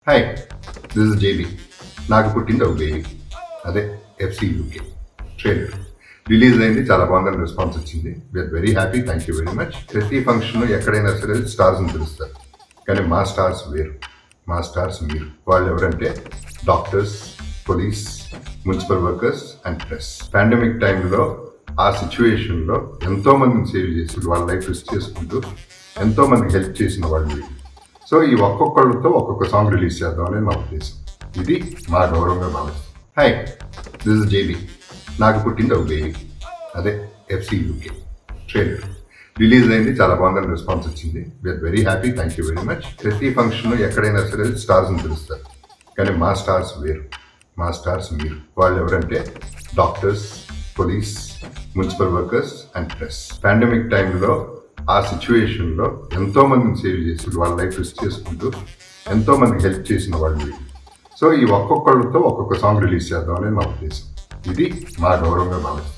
Hi this is JB నాకు పుట్టింది ఒక బేబీ అదే ఎఫ్సి యూకే ట్రైలర్ రిలీజ్ అయింది చాలా బాగుందని రెస్పాన్స్ వచ్చింది we are very happy thank you very much ప్రతి ఫంక్షన్ ఎక్కడైనా సరే స్టార్స్ని పిలుస్తారు కానీ మా స్టార్స్ వేరు మా స్టార్స్ మీరు వాళ్ళు ఎవరంటే doctors police municipal workers and press pandemic టైంలో ఆ సిచ్యువేషన్లో ఎంతో మందిని సేవ్ చేసి వాళ్ళ లైఫ్ రిస్క్ చేసుకుంటూ ఎంతో మందికి హెల్ప్ చేసిన వాళ్ళు వీళ్ళు. సో ఈ ఒక్కొక్కళ్ళతో ఒక్కొక్క సాంగ్ రిలీజ్ చేద్దాం అనేది మా ఉద్దేశం ఇది మా గౌరవంగా భావిస్తాం హాయ్ దిస్ ఇస్ జేబీ నాకు పుట్టింది ఒక బేబీ అదే ఎఫ్సి యూకే ట్రైలర్ రిలీజ్ అయింది చాలా బాగుందని రెస్పాన్స్ వచ్చింది we are very happy thank you very much ప్రతి ఫంక్షన్ ఎక్కడైనా సరే స్టార్స్ని పిలుస్తారు కానీ మా స్టార్స్ వేరు మా స్టార్స్ మీరు వాళ్ళు ఎవరంటే doctors police municipal workers and press pandemic టైంలో ఆ సిచ్యువేషన్లో ఎంతో మందిని సేవ్ చేసి వాళ్ళ లైఫ్ రిస్క్ చేసుకుంటూ ఎంతో మందికి హెల్ప్ చేసిన వాళ్ళు వీళ్ళు. సో ఈ ఒక్కొక్కళ్ళతో ఒక్కొక్క సాంగ్ రిలీజ్ చేద్దాం అనేది మా ఉద్దేశం ఇది మా గౌరవంగా భావిస్తాం